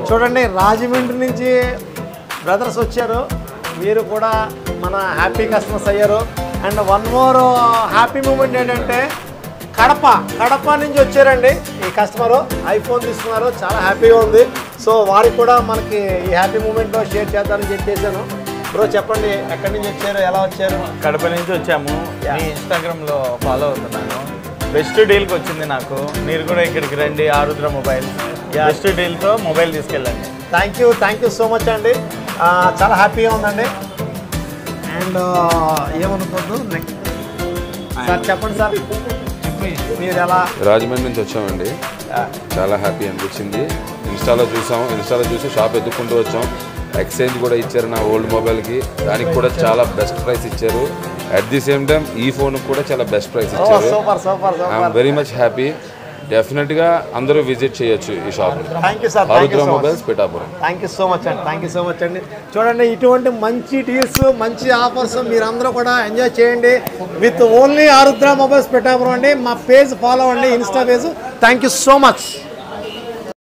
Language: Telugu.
చూడండి రాజమండ్రి నుంచి బ్రదర్స్ వచ్చారు మీరు కూడా మన హ్యాపీ కస్టమర్స్ అయ్యారు and one more happy moment ఏంటంటే కడప కడప నుంచి వచ్చారండి ఈ కస్టమర్ ఐఫోన్ తీసుకున్నారు చాలా హ్యాపీగా ఉంది సో వారికి కూడా మనకి ఈ హ్యాపీ మూమెంట్లో షేర్ చేద్దామని చెప్పేసాను బ్రో చెప్పండి ఎక్కడి నుంచి వచ్చారు ఎలా వచ్చారు కడప నుంచి వచ్చాము మీ ఇన్స్టాగ్రామ్లో ఫాలో అవుతున్నాను బెస్ట్ డీల్కి వచ్చింది నాకు మీరు కూడా ఇక్కడికి రండి ఆరుద్ర మొబైల్ బెస్ట్ డీల్తో మొబైల్ తీసుకెళ్ళండి thank you thank you so much అండి ఆ, చాలా హ్యాపీగా ఉందండి అండ్ ఏమనుకోద్దు నెక్స్ట్ సార్ చెప్పండి సార్ మీరు ఎలా రాజమండ్రి నుంచి వచ్చామండి చాలా హ్యాపీ అనిపించింది ఇన్స్టాలో చూసాం ఇన్స్టాలో చూసి షాప్ ఎత్తుకుంటూ వచ్చాం ఎక్స్చేంజ్ కూడా ఇచ్చారు నా ఓల్డ్ మొబైల్కి దానికి కూడా చాలా బెస్ట్ ప్రైస్ ఇచ్చారు అట్ ది సేమ్ టైం ఈ ఫోన్ కూడా చాలా బెస్ట్ ప్రైస్ ఓ ఇచ్చారు super super I'm super very much happy డెఫినెట్గా అందరూ విజిట్ చేయొచ్చు ఈ shop thank you sir thank you Arudra so much mobiles Pithapuram thank you so much అండి థ్యాంక్ యూ సో మచ్ అండి చూడండి ఇటువంటి మంచి డీల్స్ మంచి ఆఫర్స్ మీరందరూ కూడా ఎంజాయ్ చేయండి with only Arudra mobiles Pithapuram అండి మా పేజ్ ఫాలో అండి insta page thank you so much